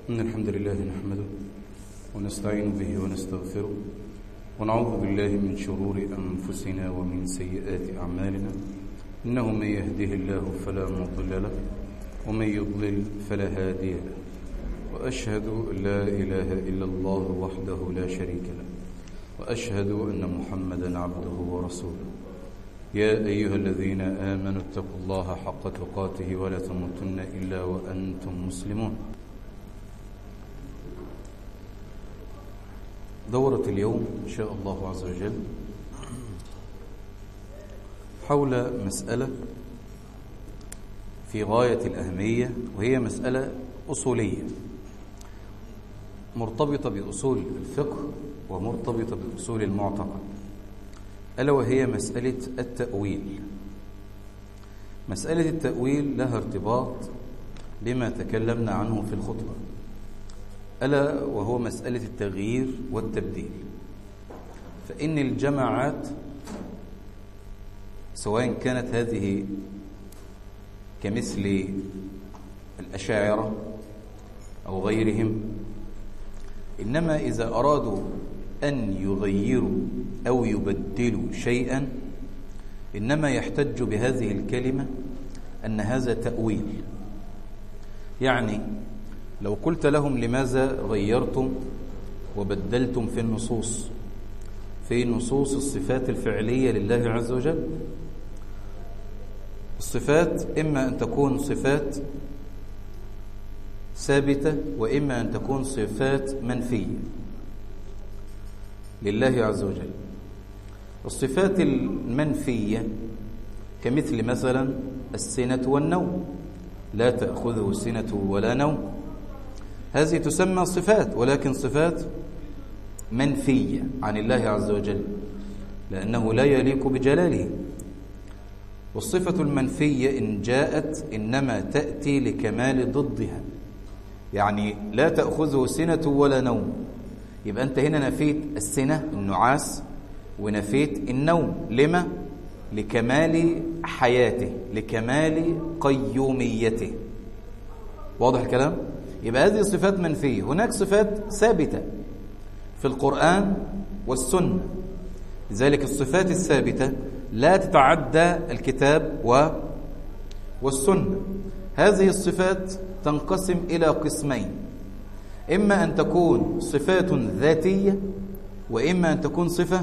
إن الحمد لله نحمده ونستعين به ونستغفره ونعوذ بالله من شرور أنفسنا ومن سيئات أعمالنا إنه من يهده الله فلا مضل له ومن يضلل فلا هادي له وأشهد أن لا إله إلا الله وحده لا شريك له وأشهد أن محمدا عبده ورسوله يا أيها الذين آمنوا اتقوا الله حق تقاته ولا تموتن إلا وأنتم مسلمون دورة اليوم إن شاء الله عز وجل حول مسألة في غاية الأهمية وهي مسألة أصولية مرتبطة بأصول الفقه ومرتبطة بأصول المعتقد ألا وهي مسألة التأويل مسألة التأويل لها ارتباط بما تكلمنا عنه في الخطبة ألا وهو مسألة التغيير والتبديل فإن الجماعات سواء كانت هذه كمثل الأشاعرة أو غيرهم إنما إذا أرادوا أن يغيروا أو يبدلوا شيئا إنما يحتج بهذه الكلمة أن هذا تأويل يعني لو قلت لهم لماذا غيرتم وبدلتم في النصوص في نصوص الصفات الفعلية لله عز وجل الصفات إما أن تكون صفات ثابتة وإما أن تكون صفات منفية لله عز وجل الصفات المنفية كمثل مثلا السنة والنوم لا تأخذه سنة ولا نوم هذه تسمى صفات ولكن صفات منفية عن الله عز وجل لأنه لا يليق بجلاله والصفة المنفية إن جاءت إنما تأتي لكمال ضدها يعني لا تأخذه سنة ولا نوم يبقى أنت هنا نفيت السنة النعاس ونفيت النوم لما؟ لكمال حياته لكمال قيوميته واضح الكلام؟ يبقى هذه صفات منفية هناك صفات ثابتة في القرآن والسنة لذلك الصفات الثابتة لا تتعدى الكتاب و والسنة هذه الصفات تنقسم إلى قسمين إما أن تكون صفات ذاتية وإما أن تكون صفة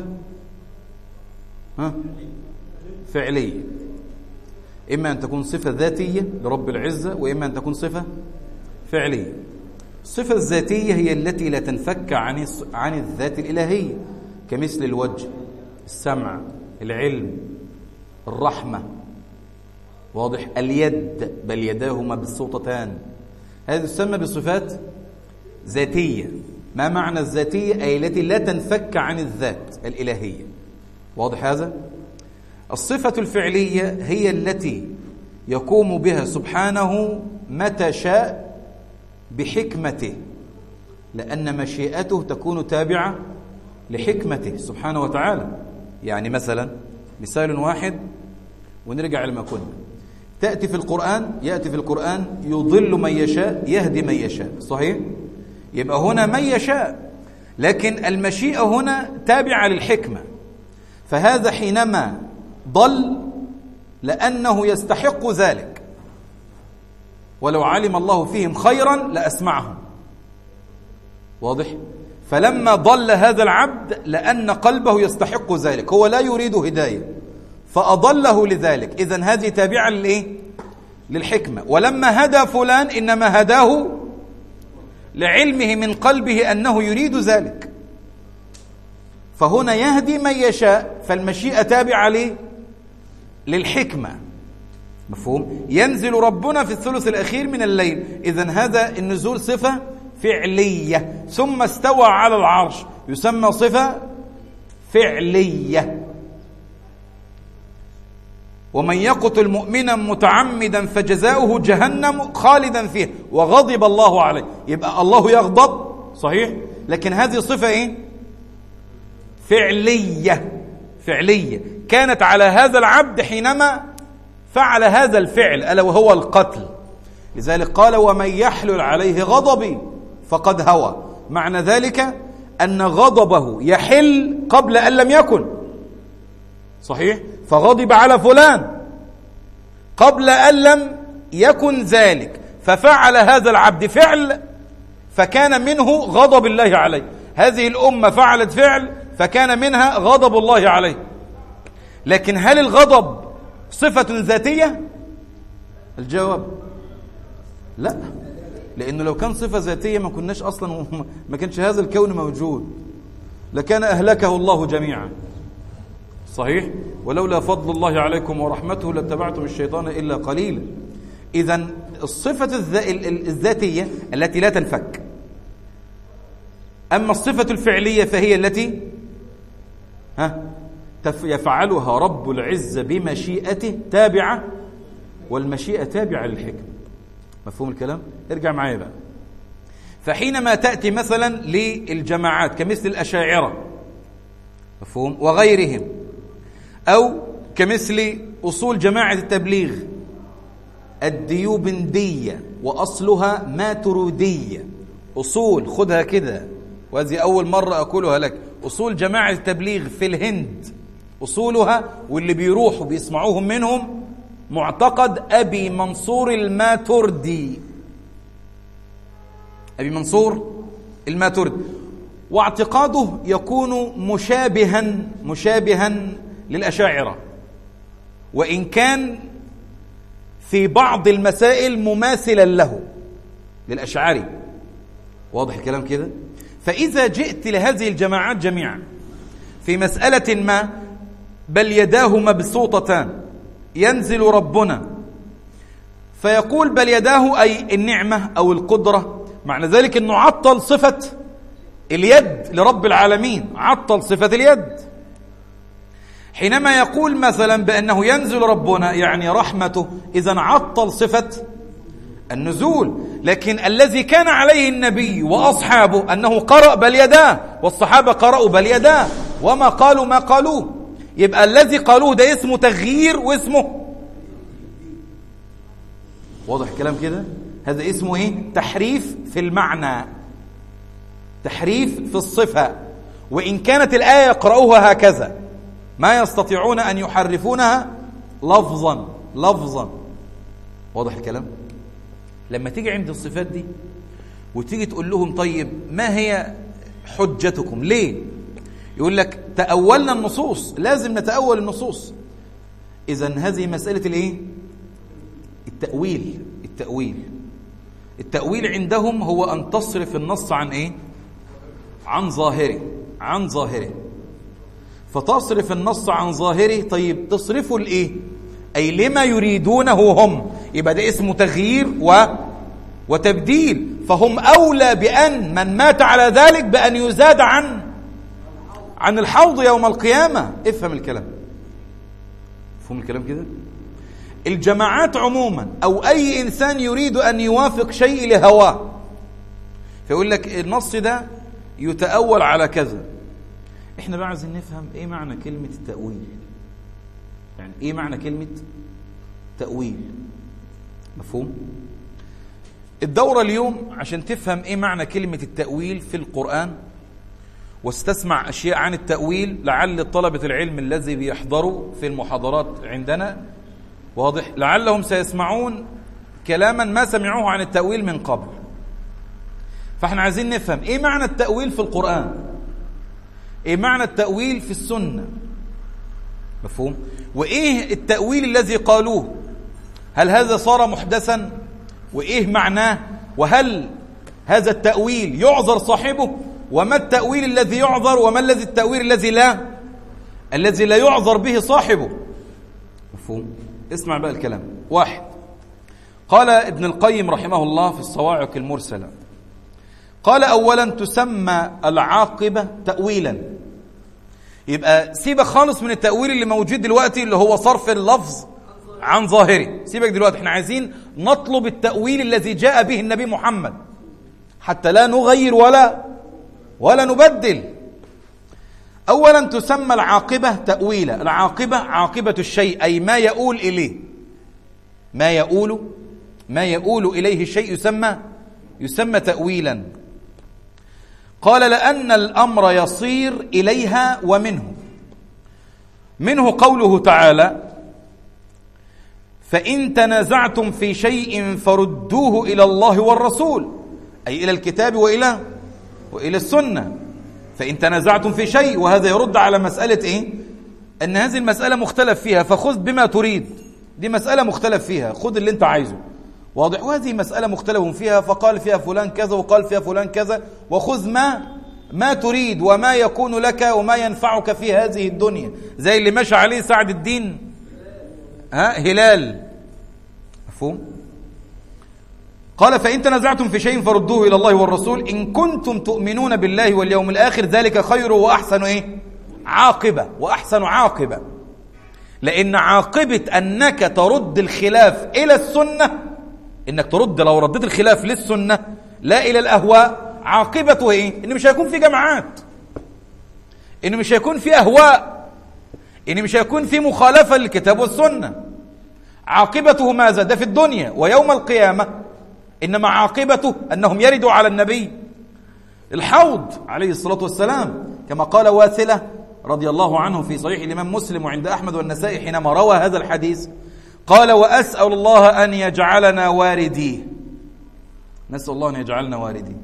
ها فعلية إما أن تكون صفة ذاتية لرب العزة وإما أن تكون صفة فعلية الصفة الذاتية هي التي لا تنفك عن عن الذات الإلهية كمثل الوجه السمع العلم الرحمة واضح اليد بل يداه مبسوطتان هذه تسمى بصفات ذاتية ما معنى الذاتية أي التي لا تنفك عن الذات الإلهية واضح هذا الصفة الفعلية هي التي يقوم بها سبحانه متى شاء بحكمته لأن مشيئته تكون تابعة لحكمته سبحانه وتعالى يعني مثلا مثال واحد ونرجع لما كنا تأتي في القرآن يأتي في القرآن يضل من يشاء يهدي من يشاء صحيح؟ يبقى هنا من يشاء لكن المشيئة هنا تابعة للحكمة فهذا حينما ضل لأنه يستحق ذلك ولو علم الله فيهم خيرا لأسمعهم واضح؟ فلما ضل هذا العبد لأن قلبه يستحق ذلك هو لا يريد هداية فأضله لذلك إذا هذه تابعة للإيه؟ للحكمة ولما هدى فلان إنما هداه لعلمه من قلبه أنه يريد ذلك فهنا يهدي من يشاء فالمشيئة تابعة ليه؟ للحكمة مفهوم؟ ينزل ربنا في الثلث الأخير من الليل إذا هذا النزول صفة فعلية ثم استوى على العرش يسمى صفة فعلية ومن يقتل مؤمنا متعمدا فجزاؤه جهنم خالدا فيها وغضب الله عليه يبقى الله يغضب صحيح لكن هذه صفة ايه فعلية فعلية كانت على هذا العبد حينما فعل هذا الفعل ألا وهو القتل لذلك قال ومن يحلل عليه غضبي فقد هوى معنى ذلك أن غضبه يحل قبل أن لم يكن صحيح فغضب على فلان قبل أن لم يكن ذلك ففعل هذا العبد فعل فكان منه غضب الله عليه هذه الأمة فعلت فعل فكان منها غضب الله عليه لكن هل الغضب صفة ذاتية الجواب لا لأنه لو كان صفة ذاتية ما كناش أصلا ما كانش هذا الكون موجود لكان أهلكه الله جميعا صحيح ولولا فضل الله عليكم ورحمته لاتبعتم الشيطان إلا قليلا إذا الصفة الذاتية التي لا تنفك أما الصفة الفعلية فهي التي ها يفعلها رب العزة بمشيئته تابعة والمشيئة تابعة للحكمة مفهوم الكلام؟ ارجع معايا بقى فحينما تأتي مثلا للجماعات كمثل الأشاعرة مفهوم وغيرهم أو كمثل أصول جماعة التبليغ الديوبندية وأصلها ماترودية أصول خدها كده وهذه أول مرة أقولها لك أصول جماعة التبليغ في الهند أصولها واللي بيروحوا بيسمعوهم منهم معتقد أبي منصور الماتردي أبي منصور الماتردي واعتقاده يكون مشابها مشابها للأشاعرة وإن كان في بعض المسائل مماثلا له للأشعري واضح الكلام كده فإذا جئت لهذه الجماعات جميعا في مسألة ما بل يداه مبسوطتان ينزل ربنا فيقول بل يداه أي النعمة أو القدرة معنى ذلك أنه عطل صفة اليد لرب العالمين عطل صفة اليد حينما يقول مثلا بأنه ينزل ربنا يعني رحمته إذا عطل صفة النزول لكن الذي كان عليه النبي وأصحابه أنه قرأ بل يداه والصحابة قرأوا بل يداه وما قالوا ما قالوه يبقى الذي قالوه ده اسمه تغيير واسمه واضح الكلام كده هذا اسمه ايه تحريف في المعنى تحريف في الصفة وإن كانت الآية يقرأوها هكذا ما يستطيعون أن يحرفونها لفظا لفظا واضح الكلام لما تيجي عند الصفات دي وتيجي تقول لهم طيب ما هي حجتكم ليه يقول لك تأولنا النصوص لازم نتأول النصوص إذا هذه مسألة الإيه؟ التأويل التأويل التأويل عندهم هو أن تصرف النص عن إيه؟ عن ظاهره عن ظاهره فتصرف النص عن ظاهره طيب تصرفه لإيه؟ أي لما يريدونه هم يبقى ده اسمه تغيير و وتبديل فهم أولى بأن من مات على ذلك بأن يزاد عن عن الحوض يوم القيامة افهم الكلام افهم الكلام كده الجماعات عموما أو أي إنسان يريد أن يوافق شيء لهواه فيقول لك النص ده يتأول على كذا احنا بقى عايزين نفهم ايه معنى كلمة التأويل يعني ايه معنى كلمة تأويل مفهوم الدورة اليوم عشان تفهم ايه معنى كلمة التأويل في القرآن واستسمع أشياء عن التأويل لعل طلبة العلم الذي بيحضروا في المحاضرات عندنا واضح لعلهم سيسمعون كلاما ما سمعوه عن التأويل من قبل فاحنا عايزين نفهم ايه معنى التأويل في القرآن ايه معنى التأويل في السنة مفهوم وايه التأويل الذي قالوه هل هذا صار محدثا وايه معناه وهل هذا التأويل يعذر صاحبه وما التأويل الذي يعذر وما الذي التأويل الذي لا الذي لا يعذر به صاحبه مفهوم اسمع بقى الكلام واحد قال ابن القيم رحمه الله في الصواعق المرسلة قال أولا تسمى العاقبة تأويلا يبقى سيبك خالص من التأويل اللي موجود دلوقتي اللي هو صرف اللفظ عن ظاهره سيبك دلوقتي احنا عايزين نطلب التأويل الذي جاء به النبي محمد حتى لا نغير ولا ولا نبدل اولا تسمى العاقبه تاويلا العاقبه عاقبه الشيء اي ما يؤول اليه ما يؤول ما يؤول اليه الشيء يسمى يسمى تاويلا قال لأن الأمر يصير إليها ومنه منه قوله تعالى فإن تنازعتم في شيء فردوه إلى الله والرسول أي إلى الكتاب وإلى وإلى السنة فإن تنازعتم في شيء وهذا يرد على مسألة إيه أن هذه المسألة مختلف فيها فخذ بما تريد دي مسألة مختلف فيها خذ اللي أنت عايزه واضح وهذه مسألة مختلف فيها فقال فيها فلان كذا وقال فيها فلان كذا وخذ ما ما تريد وما يكون لك وما ينفعك في هذه الدنيا زي اللي مشى عليه سعد الدين ها هلال مفهوم قال فإن تنازعتم في شيء فردوه إلى الله والرسول إن كنتم تؤمنون بالله واليوم الآخر ذلك خير وأحسن إيه عاقبة وأحسن عاقبة لأن عاقبة أنك ترد الخلاف إلى السنة إنك ترد لو رديت الخلاف للسنة لا إلى الأهواء عاقبته إيه إن مش هيكون في جماعات إن مش هيكون في أهواء إن مش هيكون في مخالفة للكتاب والسنة عاقبته ماذا ده في الدنيا ويوم القيامة إنما عاقبته أنهم يردوا على النبي الحوض عليه الصلاة والسلام كما قال واثلة رضي الله عنه في صحيح الإمام مسلم وعند أحمد والنسائي حينما روى هذا الحديث قال وأسأل الله أن يجعلنا وارديه نسأل الله أن يجعلنا وارديه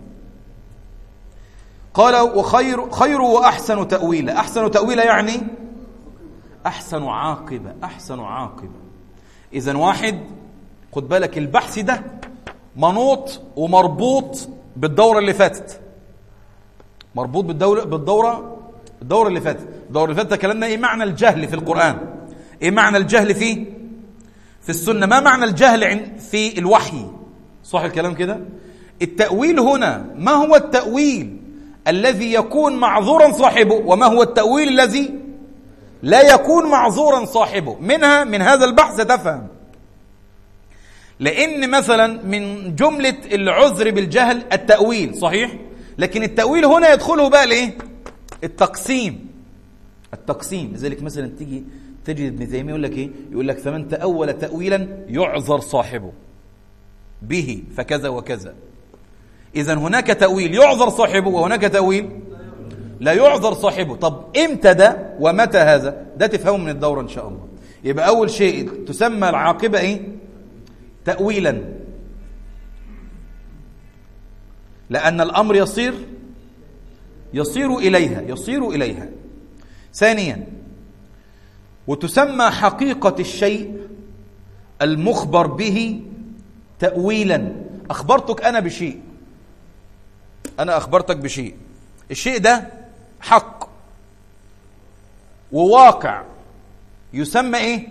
قال وخير خير وأحسن تأويلا أحسن تأويلا يعني أحسن عاقبة أحسن عاقبة إذا واحد خد بالك البحث ده منوط ومربوط بالدورة اللي فاتت مربوط بالدورة بالدورة الدورة اللي فاتت الدورة اللي فاتت تكلمنا ايه معنى الجهل في القرآن ايه معنى الجهل في في السنة ما معنى الجهل في الوحي صح الكلام كده التأويل هنا ما هو التأويل الذي يكون معذورا صاحبه وما هو التأويل الذي لا يكون معذورا صاحبه منها من هذا البحث تفهم لأن مثلا من جملة العذر بالجهل التأويل صحيح لكن التأويل هنا يدخله بقى لإيه التقسيم التقسيم لذلك مثلا تيجي تجد ابن تيمية يقول لك إيه يقول لك فمن تأول تأويلا يعذر صاحبه به فكذا وكذا إذا هناك تأويل يعذر صاحبه وهناك تأويل لا يعذر صاحبه طب امتى ده ومتى هذا ده تفهمه من الدورة إن شاء الله يبقى أول شيء تسمى العاقبة إيه تأويلا لأن الأمر يصير يصير إليها يصير إليها ثانيا وتسمى حقيقة الشيء المخبر به تأويلا أخبرتك أنا بشيء أنا أخبرتك بشيء الشيء ده حق وواقع يسمى إيه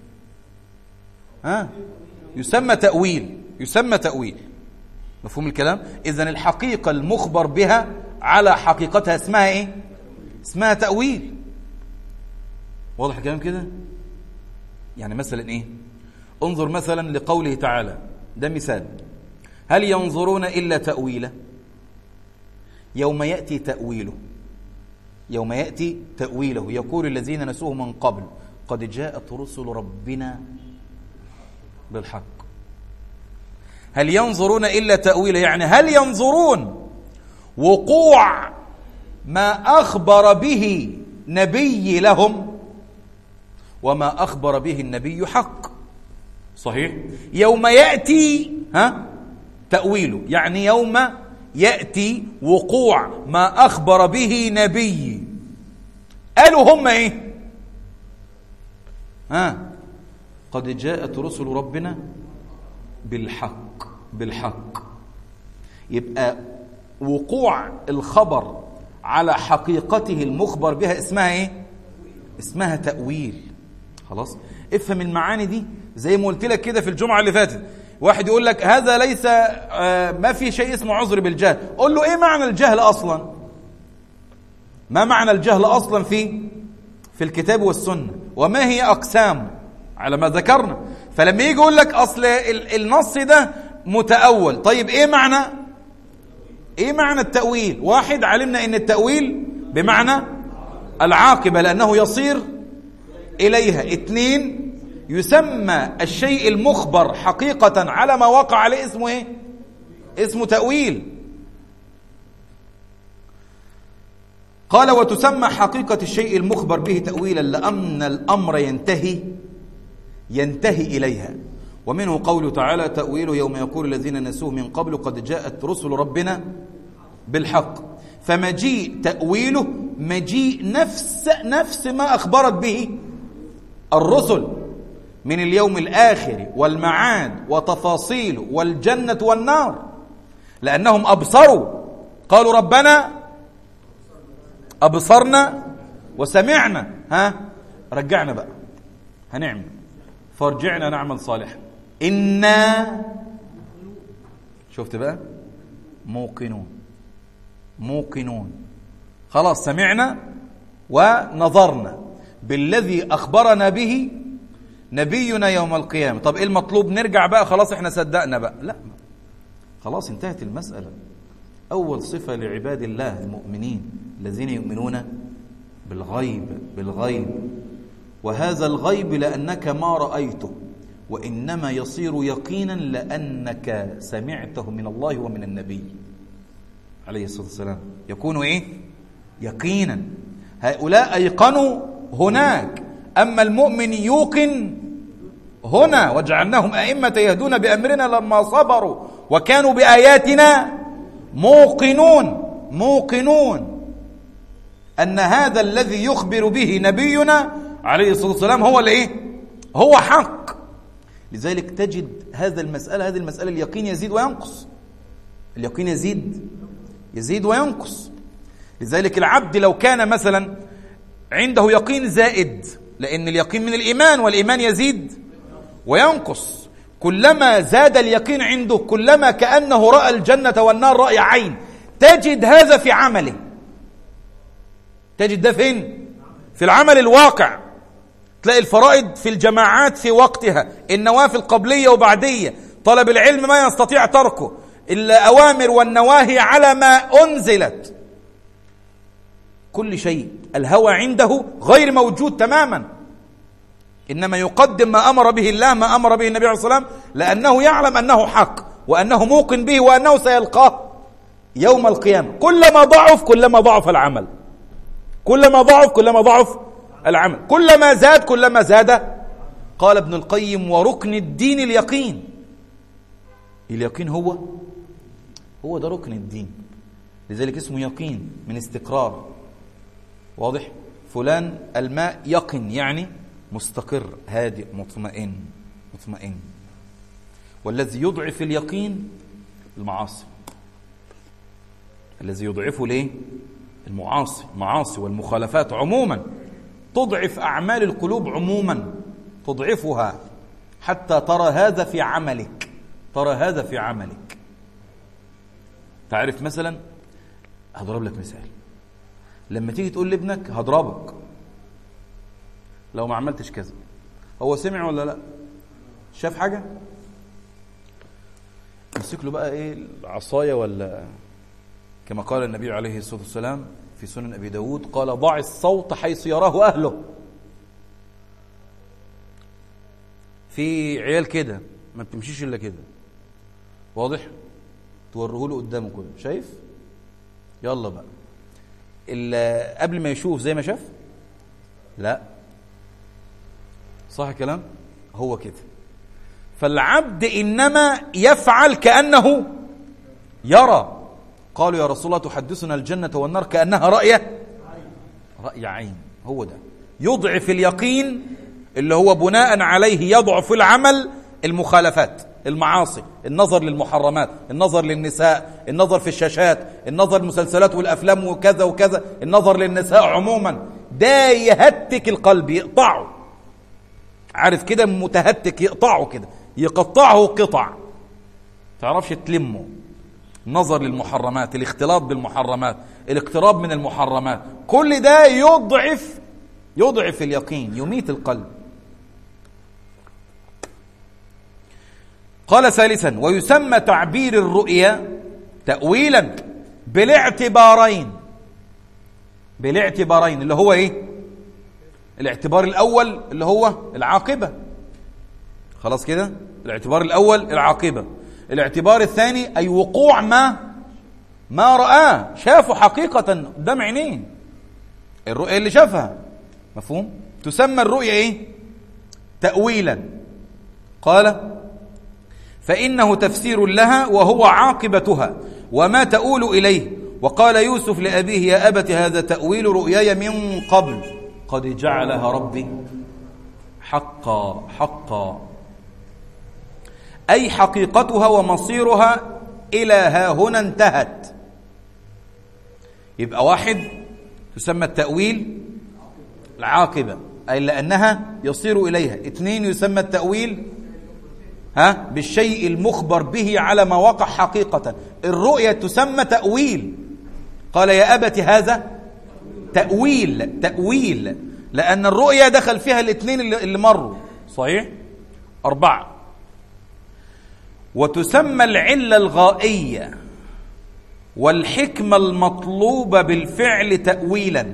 ها يسمى تأويل يسمى تأويل مفهوم الكلام إذن الحقيقة المخبر بها على حقيقتها اسمها إيه اسمها تأويل واضح الكلام كده يعني مثلا إيه انظر مثلا لقوله تعالى ده مثال هل ينظرون إلا تأويله يوم يأتي تأويله يوم يأتي تأويله يقول الذين نسوه من قبل قد جاءت رسل ربنا بالحق هل ينظرون إلا تأويله يعني هل ينظرون وقوع ما أخبر به نبي لهم وما أخبر به النبي حق صحيح يوم يأتي ها تأويله يعني يوم يأتي وقوع ما أخبر به نبي قالوا هم إيه ها قد جاءت رسل ربنا بالحق بالحق يبقى وقوع الخبر على حقيقته المخبر بها اسمها ايه اسمها تأويل خلاص افهم المعاني دي زي ما قلت لك كده في الجمعة اللي فاتت واحد يقول لك هذا ليس آه ما في شيء اسمه عذر بالجهل قول له ايه معنى الجهل اصلا ما معنى الجهل اصلا في في الكتاب والسنة وما هي اقسامه على ما ذكرنا فلما يجي يقول لك اصل النص ده متأول طيب ايه معنى ايه معنى التأويل واحد علمنا ان التأويل بمعنى العاقبة لانه يصير اليها اثنين يسمى الشيء المخبر حقيقة على ما وقع عليه اسمه ايه اسمه تأويل قال وتسمى حقيقة الشيء المخبر به تأويلا لأن الأمر ينتهي ينتهي إليها ومنه قوله تعالى تأويله يوم يقول الذين نسوه من قبل قد جاءت رسل ربنا بالحق فمجيء تأويله مجيء نفس نفس ما أخبرت به الرسل من اليوم الآخر والمعاد وتفاصيله والجنة والنار لأنهم أبصروا قالوا ربنا أبصرنا وسمعنا ها رجعنا بقى هنعمل فارجعنا نعمل صالحا إنا شفت بقى موقنون موقنون خلاص سمعنا ونظرنا بالذي أخبرنا به نبينا يوم القيامة طب إيه المطلوب نرجع بقى خلاص إحنا صدقنا بقى لا خلاص انتهت المسألة أول صفة لعباد الله المؤمنين الذين يؤمنون بالغيب بالغيب وهذا الغيب لأنك ما رأيته وإنما يصير يقينا لأنك سمعته من الله ومن النبي عليه الصلاة والسلام يكون إيه يقينا هؤلاء أيقنوا هناك أما المؤمن يوقن هنا وجعلناهم أئمة يهدون بأمرنا لما صبروا وكانوا بآياتنا موقنون موقنون أن هذا الذي يخبر به نبينا عليه الصلاة والسلام هو الإيه؟ هو حق لذلك تجد هذا المسألة هذه المسألة اليقين يزيد وينقص اليقين يزيد يزيد وينقص لذلك العبد لو كان مثلا عنده يقين زائد لأن اليقين من الإيمان والإيمان يزيد وينقص كلما زاد اليقين عنده كلما كأنه رأى الجنة والنار رأي عين تجد هذا في عمله تجد ده فين في العمل الواقع تلاقي الفرائض في الجماعات في وقتها النوافل قبلية وبعدية طلب العلم ما يستطيع تركه الأوامر والنواهي على ما أنزلت كل شيء الهوى عنده غير موجود تماما إنما يقدم ما أمر به الله ما أمر به النبي عليه الصلاة والسلام لأنه يعلم أنه حق وأنه موقن به وأنه سيلقاه يوم القيامة كلما ضعف كلما ضعف العمل كلما ضعف كلما ضعف العمل كلما زاد كلما زاد قال ابن القيم وركن الدين اليقين اليقين هو هو ده ركن الدين لذلك اسمه يقين من استقرار واضح فلان الماء يقن يعني مستقر هادئ مطمئن مطمئن والذي يضعف اليقين المعاصي الذي يضعفه ليه المعاصي المعاصي والمخالفات عموما تضعف أعمال القلوب عموما تضعفها حتى ترى هذا في عملك ترى هذا في عملك تعرف مثلا هضرب لك مثال لما تيجي تقول لابنك هضربك لو ما عملتش كذا هو سمع ولا لا شاف حاجه يمسك له بقى ايه العصايه ولا كما قال النبي عليه الصلاه والسلام في سنن ابي داود قال ضع الصوت حيث يراه اهله في عيال كده ما بتمشيش الا كده واضح توريه له قدامه كده شايف يلا بقى قبل ما يشوف زي ما شاف لا صح الكلام هو كده فالعبد انما يفعل كانه يرى قالوا يا رسول الله تحدثنا الجنه والنار كانها راي راي عين هو ده يضعف اليقين اللي هو بناء عليه يضعف العمل المخالفات المعاصي النظر للمحرمات النظر للنساء النظر في الشاشات النظر للمسلسلات والافلام وكذا وكذا النظر للنساء عموما ده يهتك القلب يقطعه عارف كده متهتك يقطعه كده يقطعه قطع تعرفش تلمه نظر للمحرمات الاختلاط بالمحرمات الاقتراب من المحرمات كل ده يضعف يضعف اليقين يميت القلب قال ثالثا ويسمى تعبير الرؤيا تأويلا بالاعتبارين بالاعتبارين اللي هو ايه الاعتبار الأول اللي هو العاقبة خلاص كده الاعتبار الأول العاقبة الاعتبار الثاني أي وقوع ما ما رآه شافه حقيقة قدام عينيه الرؤية اللي شافها مفهوم تسمى الرؤية ايه تأويلا قال فإنه تفسير لها وهو عاقبتها وما تؤول إليه وقال يوسف لأبيه يا أبت هذا تأويل رؤياي من قبل قد جعلها ربي حقا حقا أي حقيقتها ومصيرها إلى ها هنا انتهت يبقى واحد تسمى التأويل العاقبة أي لأنها يصير إليها اثنين يسمى التأويل ها بالشيء المخبر به على ما وقع حقيقة الرؤية تسمى تأويل قال يا أبت هذا تأويل تأويل لأن الرؤية دخل فيها الاثنين اللي مروا صحيح أربعة وتسمى العلة الغائية والحكمة المطلوبة بالفعل تأويلا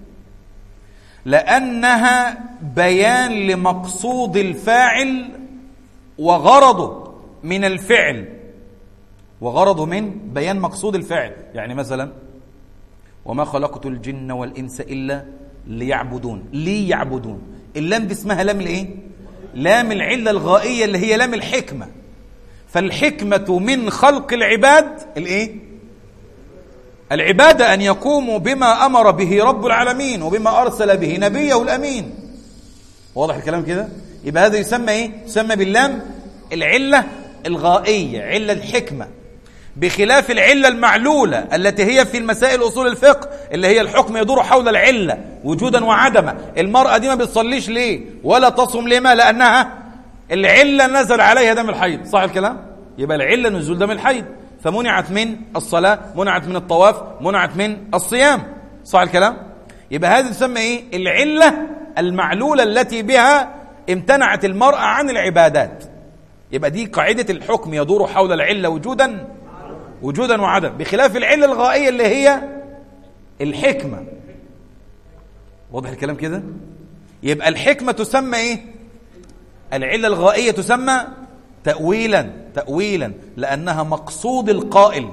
لأنها بيان لمقصود الفاعل وغرضه من الفعل وغرضه من بيان مقصود الفعل يعني مثلا وما خلقت الجن والإنس إلا ليعبدون ليعبدون اللام دي اسمها لام الايه لام العلة الغائية اللي هي لام الحكمة فالحكمة من خلق العباد الايه العبادة أن يقوموا بما أمر به رب العالمين وبما أرسل به نبيه الأمين واضح الكلام كده يبقى هذا يسمى إيه يسمى باللام العلة الغائية علة الحكمة بخلاف العلة المعلولة التي هي في المسائل أصول الفقه اللي هي الحكم يدور حول العلة وجودا وعدما المرأة دي ما بتصليش ليه ولا تصوم لما لأنها العلة نزل عليها دم الحيض صح الكلام يبقى العلة نزول دم الحيض فمنعت من الصلاة منعت من الطواف منعت من الصيام صح الكلام يبقى هذه تسمى ايه العلة المعلولة التي بها امتنعت المرأة عن العبادات يبقى دي قاعدة الحكم يدور حول العلة وجودا وجودا وعدم بخلاف العلة الغائية اللي هي الحكمة واضح الكلام كده يبقى الحكمة تسمى ايه العلة الغائية تسمى تأويلا تأويلا لأنها مقصود القائل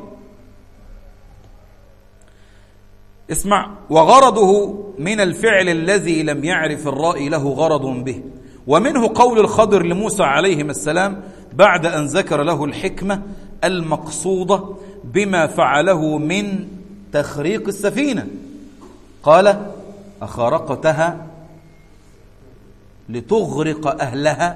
اسمع وغرضه من الفعل الذي لم يعرف الرائي له غرض به ومنه قول الخضر لموسى عليهما السلام بعد أن ذكر له الحكمة المقصودة بما فعله من تخريق السفينة قال أخرقتها لتغرق أهلها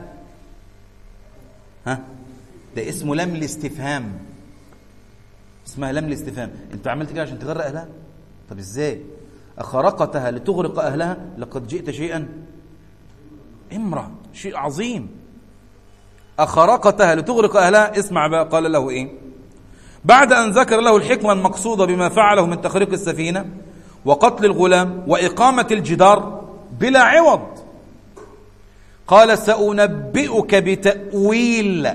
ها ده اسمه لم الاستفهام اسمها لم الاستفهام انت عملت كده عشان تغرق اهلها طب ازاي اخرقتها لتغرق اهلها لقد جئت شيئا امرا شيء عظيم اخرقتها لتغرق اهلها اسمع بقى قال له ايه بعد ان ذكر له الحكمه المقصوده بما فعله من تخريق السفينه وقتل الغلام واقامه الجدار بلا عوض قال سأنبئك بتأويل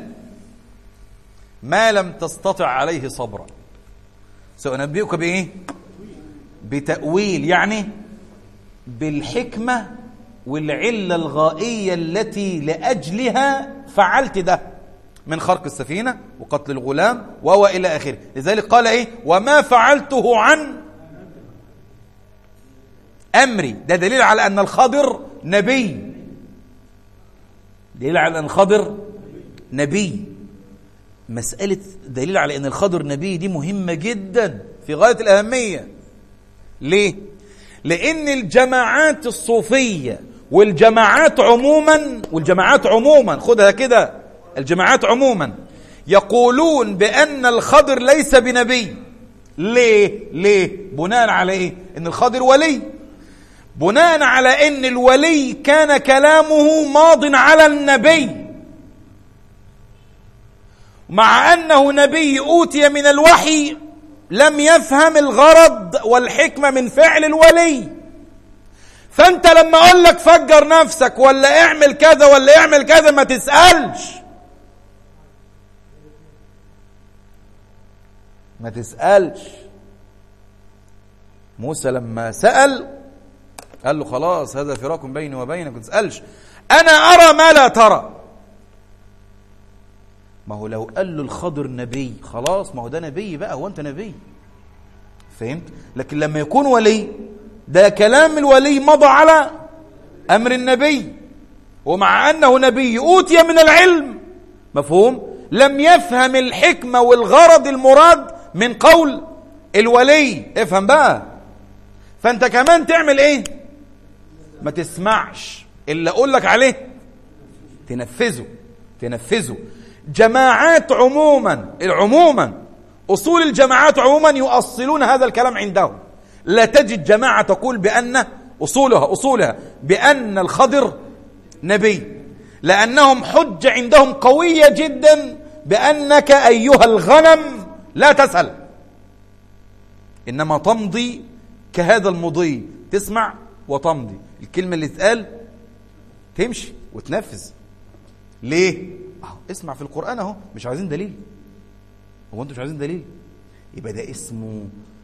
ما لم تستطع عليه صبرا سأنبئك بإيه بتأويل يعني بالحكمة والعلة الغائية التي لأجلها فعلت ده من خرق السفينة وقتل الغلام وهو إلى آخره لذلك قال إيه وما فعلته عن أمري ده دليل على أن الخضر نبي دليل على أن الخضر نبي مسألة دليل على أن الخضر نبي دي مهمة جدا في غاية الأهمية ليه؟ لأن الجماعات الصوفية والجماعات عموما والجماعات عموما خدها كده الجماعات عموما يقولون بأن الخضر ليس بنبي ليه؟ ليه؟ بناء على إيه؟ أن الخضر ولي بناء على ان الولي كان كلامه ماض على النبي مع انه نبي اوتي من الوحي لم يفهم الغرض والحكمه من فعل الولي فانت لما اقول لك فجر نفسك ولا اعمل كذا ولا اعمل كذا ما تسالش ما تسالش موسى لما سال قال له خلاص هذا فراق بيني وبينك ما تسألش أنا أرى ما لا ترى ما هو لو قال له الخضر نبي خلاص ما هو ده نبي بقى هو أنت نبي فهمت لكن لما يكون ولي ده كلام الولي مضى على أمر النبي ومع أنه نبي أوتي من العلم مفهوم لم يفهم الحكمة والغرض المراد من قول الولي افهم بقى فانت كمان تعمل ايه ما تسمعش اللي اقول لك عليه تنفذه تنفذه جماعات عموما عموما اصول الجماعات عموما يؤصلون هذا الكلام عندهم لا تجد جماعه تقول بان اصولها اصولها بان الخضر نبي لانهم حجه عندهم قويه جدا بانك ايها الغنم لا تسال انما تمضي كهذا المضي تسمع وتمضي الكلمه اللي تقال تمشي وتنفذ ليه اهو اسمع في القران اهو مش عايزين دليل هو انتوا مش عايزين دليل يبقى ده اسمه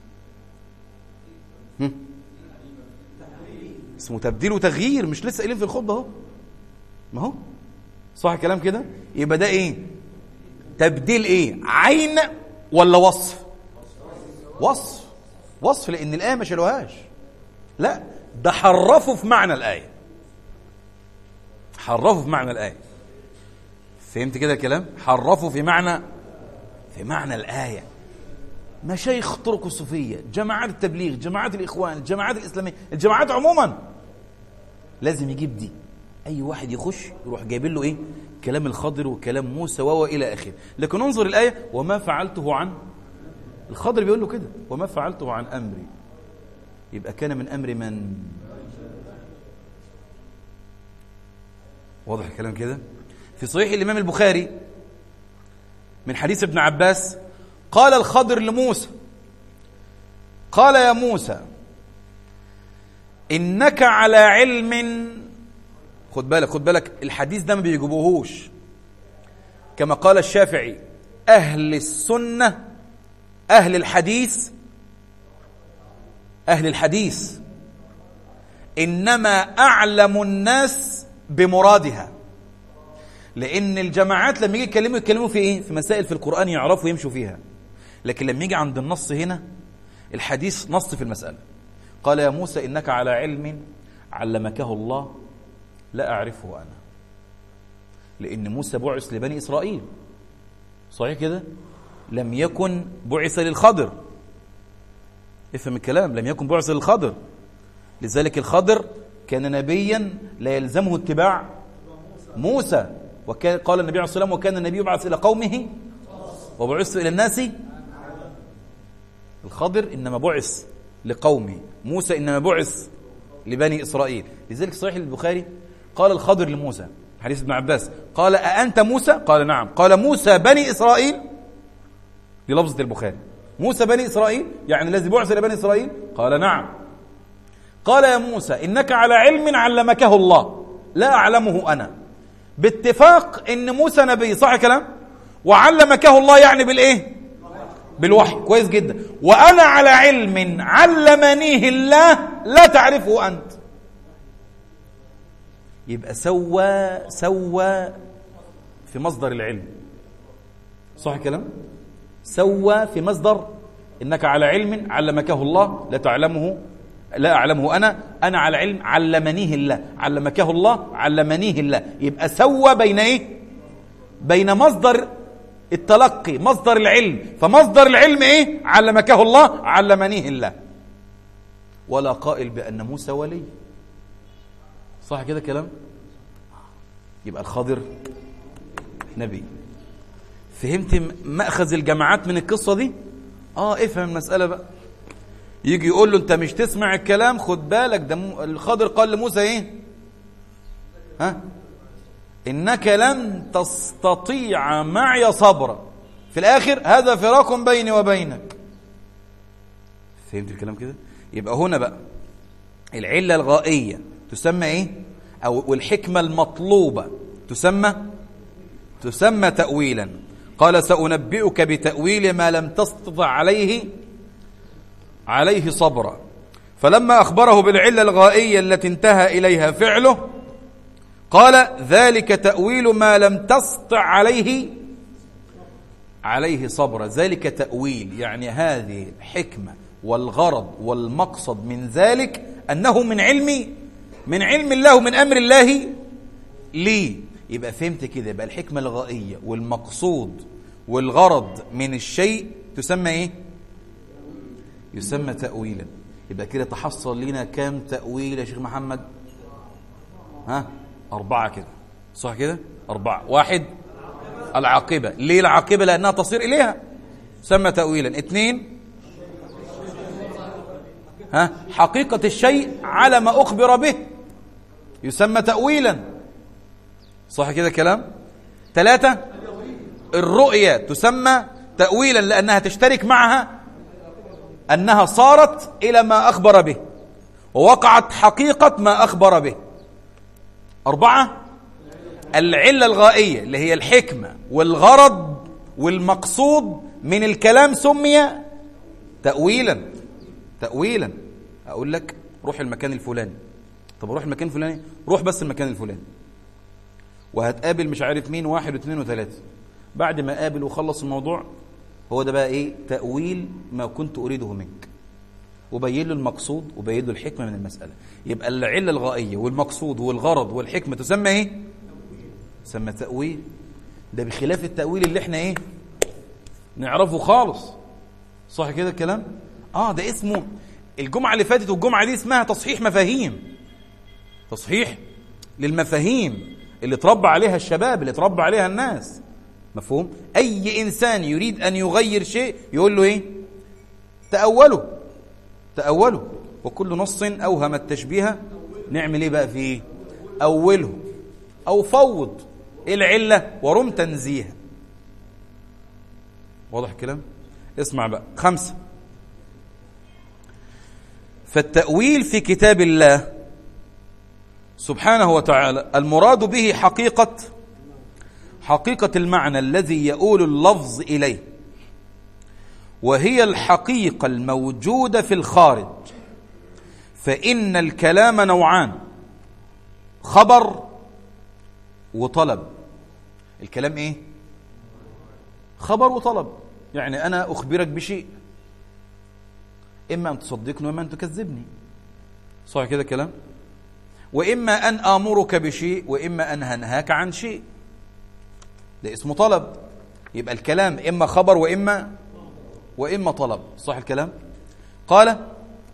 هم؟ اسمه تبديل وتغيير مش لسه قايلين في الخطبه اهو ما هو صح الكلام كده يبقى ده ايه تبديل ايه عين ولا وصف وصف وصف لان الايه ما شالوهاش لا ده حرفوا في معنى الايه حرفوا في معنى الايه فهمت كده الكلام حرفوا في معنى في معنى الايه مشايخ طرق الصوفيه جماعات التبليغ جماعات الاخوان الجماعات الاسلاميه الجماعات عموما لازم يجيب دي اي واحد يخش يروح جايب له ايه كلام الخضر وكلام موسى و الى اخره لكن انظر الايه وما فعلته عن الخضر بيقول له كده وما فعلته عن امري يبقى كان من امر من واضح الكلام كده في صحيح الامام البخاري من حديث ابن عباس قال الخضر لموسى قال يا موسى انك على علم خد بالك خد بالك الحديث ده ما بيجيبوهوش كما قال الشافعي اهل السنه اهل الحديث اهل الحديث انما اعلم الناس بمرادها لان الجماعات لما يجي يتكلموا يتكلموا في ايه في مسائل في القران يعرفوا يمشوا فيها لكن لما يجي عند النص هنا الحديث نص في المساله قال يا موسى انك على علم علمكه الله لا اعرفه انا لان موسى بعث لبني اسرائيل صحيح كده لم يكن بعث للخضر افهم الكلام لم يكن بعث للخضر لذلك الخضر كان نبيا لا يلزمه اتباع موسى وكان قال النبي عليه الصلاه والسلام وكان النبي يبعث الى قومه وبعث الى الناس الخضر انما بعث لقومه موسى انما بعث لبني اسرائيل لذلك صحيح البخاري قال الخضر لموسى حديث ابن عباس قال أأنت موسى قال نعم قال موسى بني إسرائيل دي لفظة البخاري موسى بني إسرائيل يعني الذي بعث إلى بني إسرائيل قال نعم قال يا موسى إنك على علم علمكه الله لا أعلمه أنا باتفاق إن موسى نبي صح كلام وعلمكه الله يعني بالإيه بالوحي كويس جدا وأنا على علم علمنيه الله لا تعرفه أنت يبقى سوى سوى في مصدر العلم صح الكلام سوى في مصدر انك على علم علمكه الله لا تعلمه لا اعلمه انا انا على علم علمنيه الله علمكه الله علمنيه الله يبقى سوى بين ايه بين مصدر التلقي مصدر العلم فمصدر العلم ايه علمكه الله علمنيه الله ولا قائل بان موسى ولي صح كده كلام يبقى الخضر نبي فهمت مأخذ الجماعات من القصة دي اه افهم المسألة بقى يجي يقول له انت مش تسمع الكلام خد بالك ده الخضر قال لموسى ايه ها انك لن تستطيع معي صبرا في الاخر هذا فراق بيني وبينك فهمت الكلام كده يبقى هنا بقى العلة الغائية تسمى ايه او والحكمة المطلوبة تسمى تسمى تأويلا قال سأنبئك بتأويل ما لم تستطع عليه عليه صبرا فلما أخبره بالعلة الغائية التي انتهى إليها فعله قال ذلك تأويل ما لم تستطع عليه عليه صبرا ذلك تأويل يعني هذه الحكمة والغرض والمقصد من ذلك أنه من علم من علم الله ومن أمر الله لي يبقى فهمت كده يبقى الحكمة الغائية والمقصود والغرض من الشيء تسمى ايه يسمى تأويلا يبقى كده تحصل لنا كام تأويل يا شيخ محمد ها أربعة كده صح كده أربعة واحد العاقبة ليه العاقبة لأنها تصير إليها سمى تأويلا اثنين ها حقيقة الشيء على ما أخبر به يسمى تأويلا صح كده كلام ثلاثة الرؤية تسمى تأويلا لأنها تشترك معها أنها صارت إلى ما أخبر به ووقعت حقيقة ما أخبر به أربعة العلة الغائية اللي هي الحكمة والغرض والمقصود من الكلام سمي تأويلا تأويلا أقول لك روح المكان الفلاني طب روح المكان الفلاني روح بس المكان الفلاني وهتقابل مش عارف مين واحد واثنين وثلاثة بعد ما قابل وخلص الموضوع هو ده بقى ايه تأويل ما كنت أريده منك وبين له المقصود وبين له الحكمة من المسألة يبقى العلة الغائية والمقصود والغرض والحكمة تسمى ايه تسمى تأويل ده بخلاف التأويل اللي احنا ايه نعرفه خالص صح كده الكلام اه ده اسمه الجمعة اللي فاتت والجمعة دي اسمها تصحيح مفاهيم تصحيح للمفاهيم اللي تربى عليها الشباب اللي تربى عليها الناس مفهوم اي انسان يريد ان يغير شيء يقول له ايه تاوله تاوله وكل نص اوهم التشبيه نعمل ايه بقى فيه اوله او فوض ايه العله ورم تنزيها واضح الكلام اسمع بقى خمسه فالتاويل في كتاب الله سبحانه وتعالى المراد به حقيقه حقيقة المعنى الذي يؤول اللفظ إليه وهي الحقيقة الموجودة في الخارج فإن الكلام نوعان خبر وطلب الكلام إيه؟ خبر وطلب يعني أنا أخبرك بشيء إما أن تصدقني وإما أن تكذبني صح كده كلام؟ وإما أن آمرك بشيء وإما أن أنهاك عن شيء ده اسمه طلب يبقى الكلام إما خبر وإما وإما طلب صح الكلام قال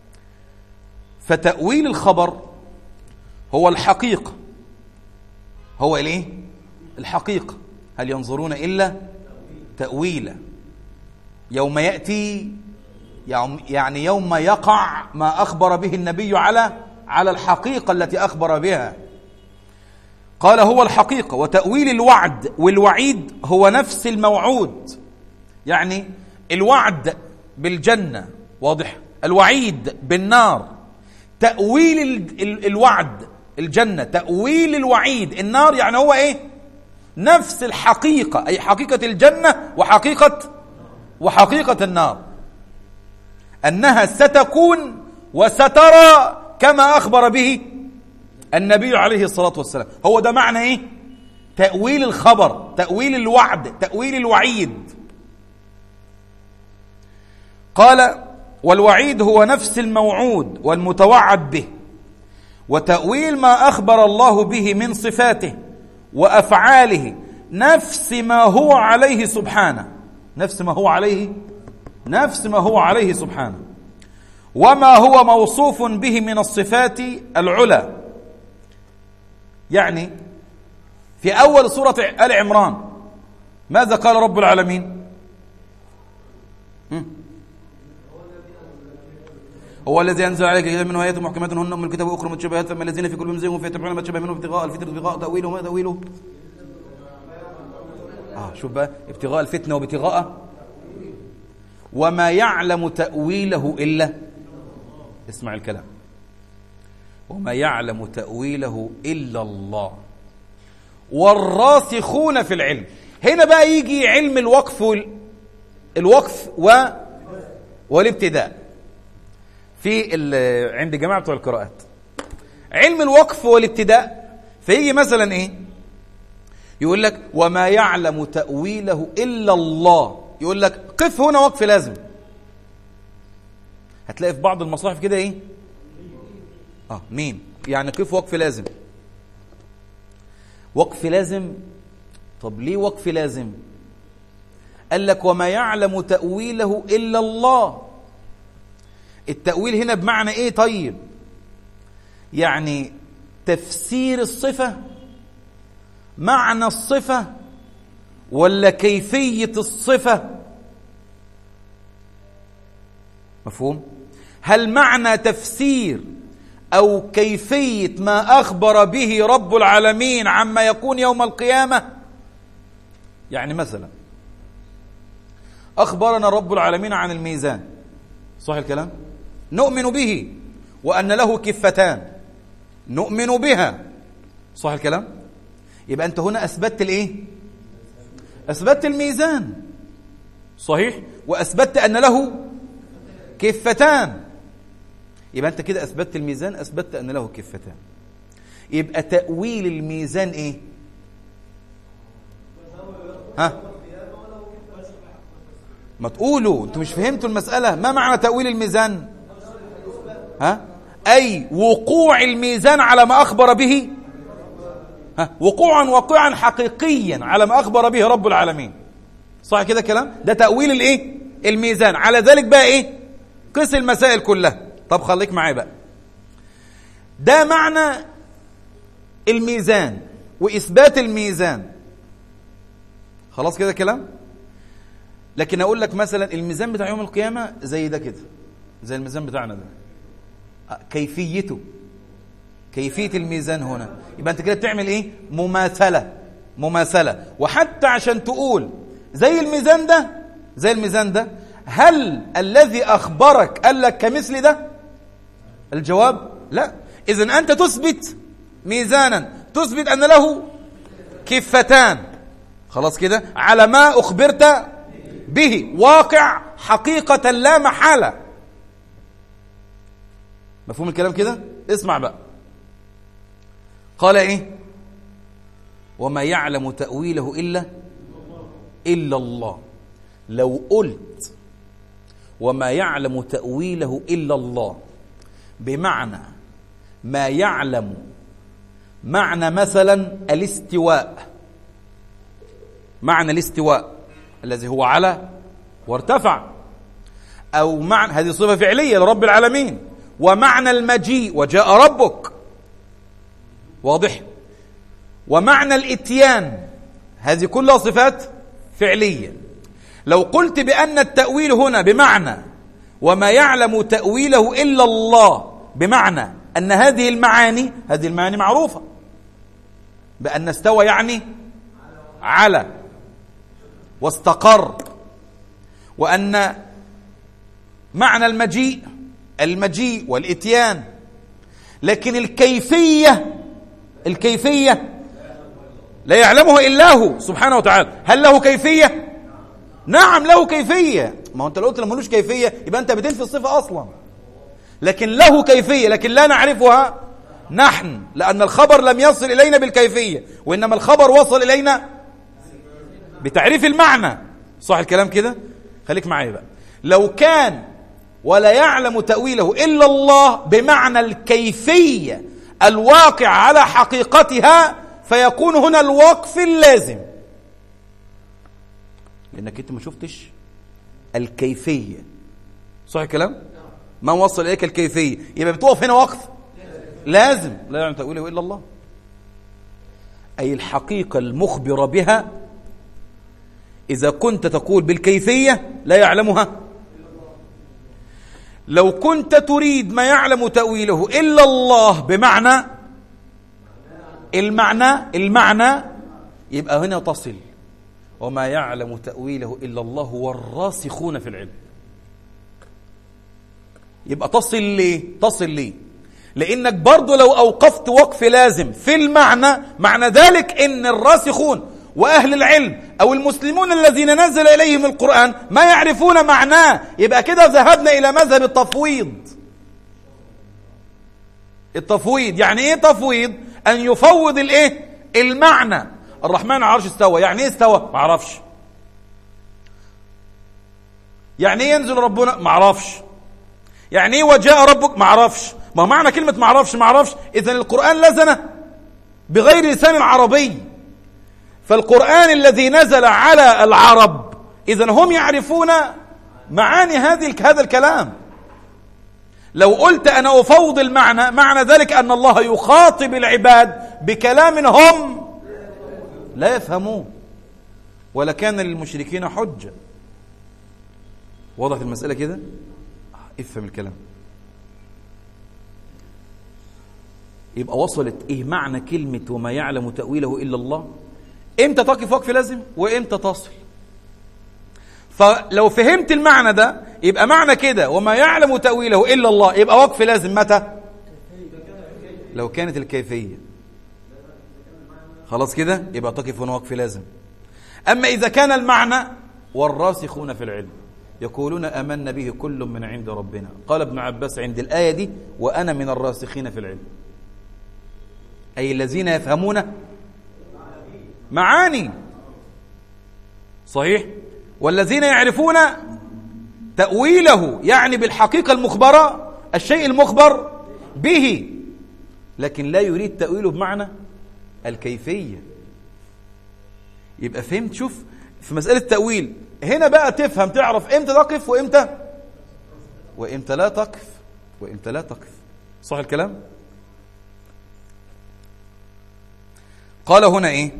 فتأويل الخبر هو الحقيقة هو الايه الحقيقة هل ينظرون إلا تأويلا يوم يأتي يعني يوم يقع ما أخبر به النبي على على الحقيقة التي أخبر بها قال هو الحقيقة وتأويل الوعد والوعيد هو نفس الموعود يعني الوعد بالجنة واضح الوعيد بالنار تأويل الوعد الجنة تأويل الوعيد النار يعني هو ايه نفس الحقيقة أي حقيقة الجنة وحقيقة وحقيقة النار أنها ستكون وسترى كما أخبر به النبي عليه الصلاة والسلام هو ده معنى ايه تأويل الخبر تأويل الوعد تأويل الوعيد قال والوعيد هو نفس الموعود والمتوعد به وتأويل ما أخبر الله به من صفاته وأفعاله نفس ما هو عليه سبحانه نفس ما هو عليه نفس ما هو عليه سبحانه وما هو موصوف به من الصفات العلى يعني في أول سورة آل عمران ماذا قال رب العالمين هو الذي انزل عليك كتاب منه ايات محكمات هن ام الكتاب واخرى متشابهات فاما الذين في قلوبهم زيغ فيتبعون ما تشابه منه ابتغاء الفتنه ابتغاء تاويله ما تاويله اه شوف بقى ابتغاء الفتنه وابتغاء وما يعلم تاويله الا اسمع الكلام وما يعلم تأويله إلا الله والراسخون في العلم هنا بقى يجي علم الوقف وال... الوقف و... والابتداء في ال... عند جماعة بتوع القراءات علم الوقف والابتداء فيجي مثلا ايه يقول لك وما يعلم تأويله إلا الله يقول لك قف هنا وقف لازم هتلاقي في بعض المصاحف كده ايه اه ميم يعني قف وقف لازم وقف لازم طب ليه وقف لازم قال لك وما يعلم تأويله إلا الله التأويل هنا بمعنى إيه طيب يعني تفسير الصفة معنى الصفة ولا كيفية الصفة مفهوم هل معنى تفسير أو كيفية ما أخبر به رب العالمين عما يكون يوم القيامة يعني مثلا أخبرنا رب العالمين عن الميزان صح الكلام نؤمن به وأن له كفتان نؤمن بها صح الكلام يبقى أنت هنا أثبتت الإيه أثبتت الميزان صحيح وأثبتت أن له كفتان يبقى أنت كده أثبتت الميزان أثبتت أن له كفتان يبقى تأويل الميزان إيه ها ما تقولوا انتوا مش فهمتوا المسألة ما معنى تأويل الميزان ها أي وقوع الميزان على ما أخبر به ها وقوعا واقعا حقيقيا على ما أخبر به رب العالمين صح كده كلام ده تأويل الايه الميزان على ذلك بقى ايه قس المسائل كلها طب خليك معايا بقى ده معنى الميزان وإثبات الميزان خلاص كده كلام لكن اقول لك مثلا الميزان بتاع يوم القيامه زي ده كده زي الميزان بتاعنا ده كيفيته كيفيه الميزان هنا يبقى انت كده بتعمل ايه مماثله مماثله وحتى عشان تقول زي الميزان ده زي الميزان ده هل الذي اخبرك قال لك كمثل ده الجواب لا اذا انت تثبت ميزانا تثبت ان له كفتان خلاص كده على ما اخبرت به واقع حقيقة لا محالة مفهوم الكلام كده اسمع بقى قال ايه وما يعلم تأويله إلا إلا الله لو قلت وما يعلم تأويله إلا الله بمعنى ما يعلم معنى مثلا الاستواء معنى الاستواء الذي هو على وارتفع أو معنى هذه صفة فعلية لرب العالمين ومعنى المجيء وجاء ربك واضح ومعنى الاتيان هذه كلها صفات فعلية لو قلت بأن التأويل هنا بمعنى وما يعلم تأويله إلا الله بمعنى أن هذه المعاني هذه المعاني معروفة بأن استوى يعني على واستقر وأن معنى المجيء المجيء والإتيان لكن الكيفية الكيفية لا يعلمها إلا هو سبحانه وتعالى هل له كيفية؟ نعم له كيفية ما هو أنت لو قلت ملوش كيفية يبقى أنت بتنفي الصفة أصلا لكن له كيفية لكن لا نعرفها نحن لأن الخبر لم يصل إلينا بالكيفية وإنما الخبر وصل إلينا بتعريف المعنى صح الكلام كده خليك معايا بقى لو كان ولا يعلم تأويله إلا الله بمعنى الكيفية الواقع على حقيقتها فيكون هنا الوقف اللازم لأنك أنت ما شفتش الكيفية صح الكلام ما وصل إليك الكيفية يبقى بتقف هنا وقف لازم لا يعلم تأويله إلا الله أي الحقيقة المخبرة بها إذا كنت تقول بالكيفية لا يعلمها لو كنت تريد ما يعلم تأويله إلا الله بمعنى المعنى المعنى يبقى هنا تصل وما يعلم تأويله إلا الله والراسخون في العلم يبقى تصل ليه تصل ليه لأنك برضو لو أوقفت وقف لازم في المعنى معنى ذلك إن الراسخون وأهل العلم أو المسلمون الذين نزل إليهم القرآن ما يعرفون معناه يبقى كده ذهبنا إلى مذهب التفويض التفويض يعني إيه تفويض أن يفوض الإيه المعنى الرحمن على العرش استوى يعني إيه استوى ما اعرفش يعني إيه ينزل ربنا ما اعرفش يعني ايه وجاء ربك ما اعرفش ما معنى كلمه ما اعرفش ما اعرفش اذا القران لزن بغير لسان عربي فالقران الذي نزل على العرب اذا هم يعرفون معاني هذه هذا الكلام لو قلت انا افوض المعنى معنى ذلك ان الله يخاطب العباد بكلام هم لا يفهمون ولكان للمشركين حجه وضحت المساله كده افهم الكلام يبقى وصلت ايه معنى كلمه وما يعلم تاويله الا الله امتى تقف وقف لازم وامتى تصل فلو فهمت المعنى ده يبقى معنى كده وما يعلم تأويله إلا الله يبقى وقف لازم متى لو كانت الكيفية خلاص كده يبقى تقف هنا وقف لازم أما إذا كان المعنى والراسخون في العلم يقولون أمنا به كل من عند ربنا قال ابن عباس عند الآية دي وأنا من الراسخين في العلم أي الذين يفهمون معاني صحيح والذين يعرفون تأويله يعني بالحقيقة المخبرة الشيء المخبر به لكن لا يريد تأويله بمعنى الكيفية يبقى فهمت شوف في مسألة التأويل هنا بقى تفهم تعرف امتى تقف وامتى وامتى لا تقف وامتى لا تقف صح الكلام قال هنا ايه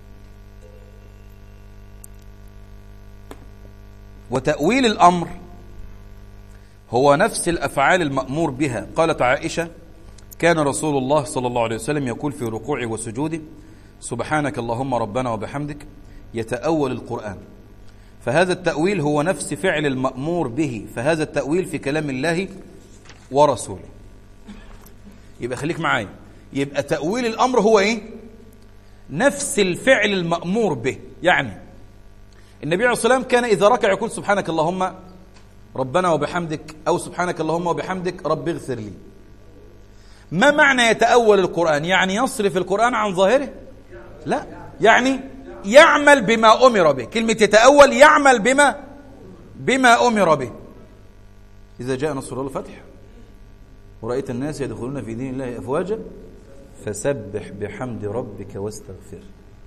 وتأويل الأمر هو نفس الأفعال المأمور بها قالت عائشة كان رسول الله صلى الله عليه وسلم يقول في ركوعه وسجوده سبحانك اللهم ربنا وبحمدك يتأول القرآن فهذا التأويل هو نفس فعل المأمور به فهذا التأويل في كلام الله ورسوله يبقى خليك معايا يبقى تأويل الأمر هو إيه نفس الفعل المأمور به يعني النبي عليه الصلاة والسلام كان إذا ركع يقول سبحانك اللهم ربنا وبحمدك أو سبحانك اللهم وبحمدك رب اغفر لي ما معنى يتأول القرآن يعني يصرف القرآن عن ظاهره لا يعني يعمل بما أمر به كلمة يتأول يعمل بما بما أمر به إذا جاء نصر الله الفتح ورأيت الناس يدخلون في دين الله أفواجا فسبح بحمد ربك واستغفره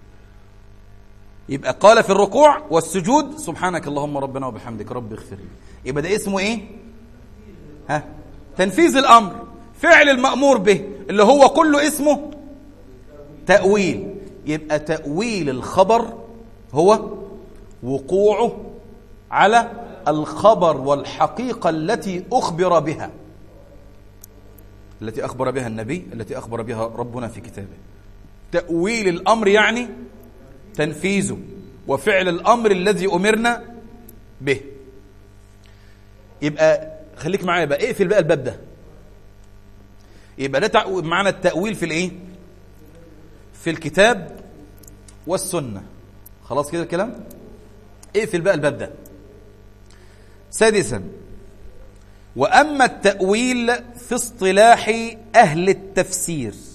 يبقى قال في الركوع والسجود سبحانك اللهم ربنا وبحمدك رب اغفر لي يبقى ده اسمه ايه ها تنفيذ الامر فعل المامور به اللي هو كله اسمه تاويل يبقى تاويل الخبر هو وقوعه على الخبر والحقيقه التي اخبر بها التي اخبر بها النبي التي اخبر بها ربنا في كتابه تاويل الامر يعني تنفيذه وفعل الامر الذي امرنا به يبقى خليك معايا بقى اقفل بقى الباب ده يبقى ده معنى التاويل في الايه في الكتاب والسنه خلاص كده الكلام اقفل بقى الباب ده سادسا واما التاويل في اصطلاح اهل التفسير